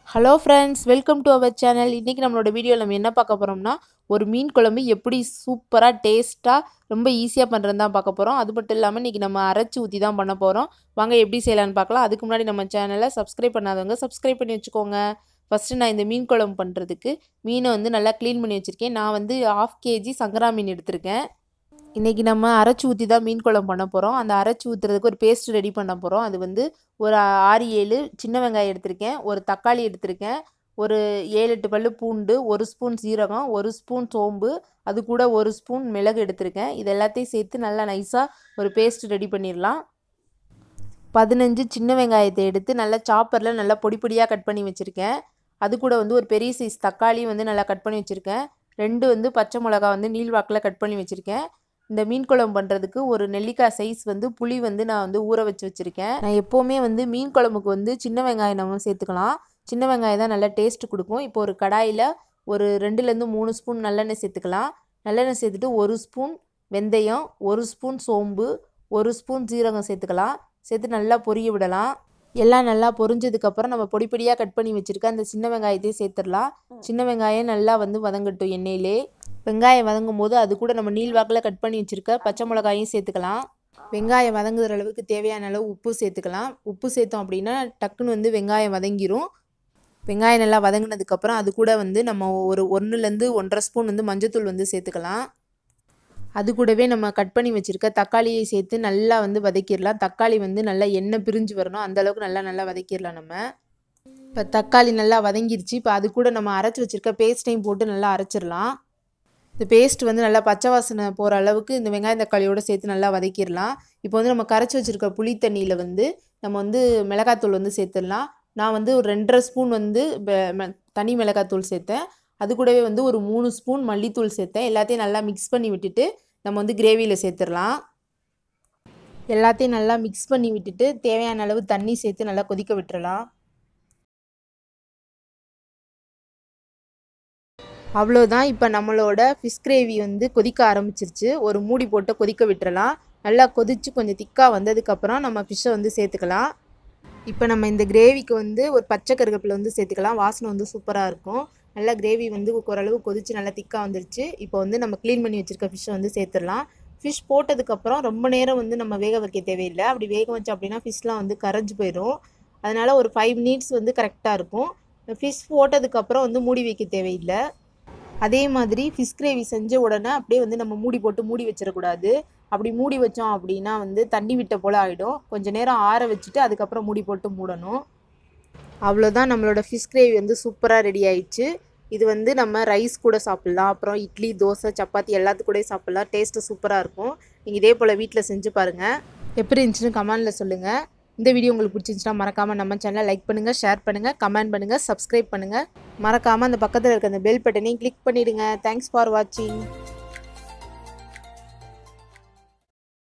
hello friends welcome to our channel இன்றைக்கி நம்மளோட வீடியோவில் நம்ம என்ன பார்க்க போகிறோம்னா ஒரு மீன் குழம்பு எப்படி சூப்பராக டேஸ்ட்டாக ரொம்ப ஈஸியாக பண்ணுறது தான் பார்க்க போகிறோம் அது மட்டும் இல்லாமல் இன்றைக்கி நம்ம அரைச்சி ஊற்றி தான் பண்ண போகிறோம் வாங்க எப்படி செய்யலான்னு பார்க்கலாம் அதுக்கு முன்னாடி நம்ம சேனலை சப்ஸ்கிரைப் பண்ணாதவங்க சப்ஸ்கிரைப் பண்ணி வச்சுக்கோங்க ஃபஸ்ட்டு நான் இந்த மீன் குழம்பு பண்ணுறதுக்கு மீனை வந்து நல்லா க்ளீன் பண்ணி வச்சுருக்கேன் நான் வந்து ஆஃப் கேஜி சங்கரா மீன் எடுத்திருக்கேன் இன்றைக்கி நம்ம அரைச்சி ஊற்றி தான் மீன் குழம்பு பண்ண போகிறோம் அந்த அரைச்சி ஊற்றுறதுக்கு ஒரு பேஸ்ட் ரெடி பண்ண போகிறோம் அது வந்து ஒரு ஆறு ஏழு சின்ன வெங்காயம் எடுத்திருக்கேன் ஒரு தக்காளி எடுத்திருக்கேன் ஒரு ஏழு எட்டு பல்லு பூண்டு ஒரு ஸ்பூன் சீரகம் ஒரு ஸ்பூன் சோம்பு அது கூட ஒரு ஸ்பூன் மிளகு எடுத்திருக்கேன் இது எல்லாத்தையும் சேர்த்து நல்லா நைஸாக ஒரு பேஸ்ட் ரெடி பண்ணிடலாம் பதினஞ்சு சின்ன வெங்காயத்தை எடுத்து நல்லா சாப்பரில் நல்லா பொடி பொடியாக கட் பண்ணி வச்சுருக்கேன் அது கூட வந்து ஒரு பெரிய சைஸ் தக்காளி வந்து நல்லா கட் பண்ணி வச்சுருக்கேன் ரெண்டு வந்து பச்சை மிளகா வந்து நீள்வாக்கில் கட் பண்ணி வச்சுருக்கேன் இந்த மீன் குழம்பு பண்ணுறதுக்கு ஒரு நெல்லிக்காய் சைஸ் வந்து புளி வந்து நான் வந்து ஊற வச்சு வச்சுருக்கேன் நான் எப்போவுமே வந்து மீன் குழம்புக்கு வந்து சின்ன வெங்காயம் நம்ம சேர்த்துக்கலாம் சின்ன வெங்காயம் தான் நல்லா டேஸ்ட் கொடுக்கும் இப்போ ஒரு கடாயில் ஒரு ரெண்டுலேருந்து மூணு ஸ்பூன் நல்லெண்ணெய் சேர்த்துக்கலாம் நல்லெண்ணெய் சேர்த்துட்டு ஒரு ஸ்பூன் வெந்தயம் ஒரு ஸ்பூன் சோம்பு ஒரு ஸ்பூன் ஜீரகம் சேர்த்துக்கலாம் சேர்த்து நல்லா பொரிய விடலாம் எல்லாம் நல்லா பொரிஞ்சதுக்கப்புறம் நம்ம பொடி பொடியாக கட் பண்ணி வச்சுருக்க அந்த சின்ன வெங்காயத்தையும் சேர்த்துடலாம் சின்ன வெங்காயம் நல்லா வந்து வதங்கட்டும் எண்ணெயிலே வெங்காயம் வதங்கும் போது அது கூட நம்ம நீள்வாக்கில் கட் பண்ணி வச்சுருக்க பச்சை மிளகாயும் சேர்த்துக்கலாம் வெங்காயம் வதங்குற அளவுக்கு தேவையான அளவு உப்பு சேர்த்துக்கலாம் உப்பு சேர்த்தோம் அப்படின்னா டக்குன்னு வந்து வெங்காயம் வதங்கிரும் வெங்காயம் நல்லா வதங்கினதுக்கப்புறம் அது கூட வந்து நம்ம ஒரு ஒன்றுலேருந்து ஒன்றரை ஸ்பூன் வந்து மஞ்சத்தூள் வந்து சேர்த்துக்கலாம் அது கூடவே நம்ம கட் பண்ணி வச்சுருக்க தக்காளியை சேர்த்து நல்லா வந்து வதக்கிடலாம் தக்காளி வந்து நல்லா எண்ணெய் பிரிஞ்சு வரணும் அந்தளவுக்கு நல்லா நல்லா வதக்கிடலாம் நம்ம இப்போ தக்காளி நல்லா வதங்கிருச்சு இப்போ அது கூட நம்ம அரைச்சி வச்சுருக்க பேஸ்ட்டையும் போட்டு நல்லா அரைச்சிடலாம் இந்த பேஸ்ட் வந்து நல்லா பச்சை வாசனை போகிற அளவுக்கு இந்த வெங்காயம் தக்காளியோடு சேர்த்து நல்லா வதக்கிடலாம் இப்போ வந்து நம்ம கரைச்சி வச்சுருக்க புளி தண்ணியில் வந்து நம்ம வந்து மிளகாத்தூள் வந்து சேர்த்துடலாம் நான் வந்து ஒரு ரெண்டரை ஸ்பூன் வந்து தனி மிளகாத்தூள் சேர்த்தேன் அது கூடவே வந்து ஒரு மூணு ஸ்பூன் மல்லித்தூள் சேர்த்தேன் எல்லாத்தையும் நல்லா மிக்ஸ் பண்ணி விட்டுட்டு நம்ம வந்து கிரேவியில் சேர்த்துடலாம் எல்லாத்தையும் நல்லா மிக்ஸ் பண்ணி விட்டுட்டு தேவையான அளவு தண்ணி சேர்த்து நல்லா கொதிக்க விட்டுறலாம் அவ்வளோதான் இப்போ நம்மளோட ஃபிஷ் கிரேவி வந்து கொதிக்க ஆரம்பிச்சிருச்சு ஒரு மூடி போட்டு கொதிக்க விட்டுறலாம் நல்லா கொதித்து கொஞ்சம் திக்காக வந்ததுக்கப்புறம் நம்ம ஃபிஷ்ஷை வந்து சேர்த்துக்கலாம் இப்போ நம்ம இந்த கிரேவிக்கு வந்து ஒரு பச்சை கருவேப்பிலை வந்து சேர்த்துக்கலாம் வாசனை வந்து சூப்பராக இருக்கும் நல்லா கிரேவி வந்து ஓரளவு கொதித்து நல்லா திக்காக வந்துருச்சு இப்போ வந்து நம்ம க்ளீன் பண்ணி வச்சுருக்க ஃபிஷ்ஷை வந்து சேர்த்துடலாம் ஃபிஷ் போட்டதுக்கப்புறம் ரொம்ப நேரம் வந்து நம்ம வேக வைக்க தேவையில்லை அப்படி வேக வச்சோம் அப்படின்னா ஃபிஷ்லாம் வந்து கரைஞ்சி போயிடும் அதனால் ஒரு ஃபைவ் மினிட்ஸ் வந்து கரெக்டாக இருக்கும் ஃபிஷ் போட்டதுக்கப்புறம் வந்து மூடி வைக்க தேவையில்லை அதே மாதிரி ஃபிஷ் கிரேவி செஞ்ச உடனே அப்படியே வந்து நம்ம மூடி போட்டு மூடி வச்சிடக்கூடாது அப்படி மூடி வச்சோம் அப்படின்னா வந்து தண்ணி விட்ட போல் ஆகிடும் கொஞ்சம் நேரம் ஆற வச்சுட்டு அதுக்கப்புறம் மூடி போட்டு மூடணும் அவ்வளோதான் நம்மளோட ஃபிஷ் கிரேவி வந்து சூப்பராக ரெடி ஆயிடுச்சு இது வந்து நம்ம ரைஸ் கூட சாப்பிட்லாம் அப்புறம் இட்லி தோசை சப்பாத்தி எல்லாத்து கூட சாப்பிட்லாம் டேஸ்ட்டு சூப்பராக இருக்கும் நீங்கள் இதே போல் வீட்டில் செஞ்சு பாருங்கள் எப்படி இருந்துச்சுன்னு கமெண்டில் சொல்லுங்கள் இந்த வீடியோ உங்களுக்கு பிடிச்சிருந்துச்சுன்னா மறக்காமல் நம்ம சேனலை லைக் பண்ணுங்கள் ஷேர் பண்ணுங்கள் கமெண்ட் பண்ணுங்கள் சப்ஸ்கிரைப் பண்ணுங்கள் மறக்காமல் அந்த பக்கத்தில் இருக்க அந்த பெல் பட்டனையும் கிளிக் பண்ணிவிடுங்க தேங்க்ஸ் ஃபார் வாட்சிங்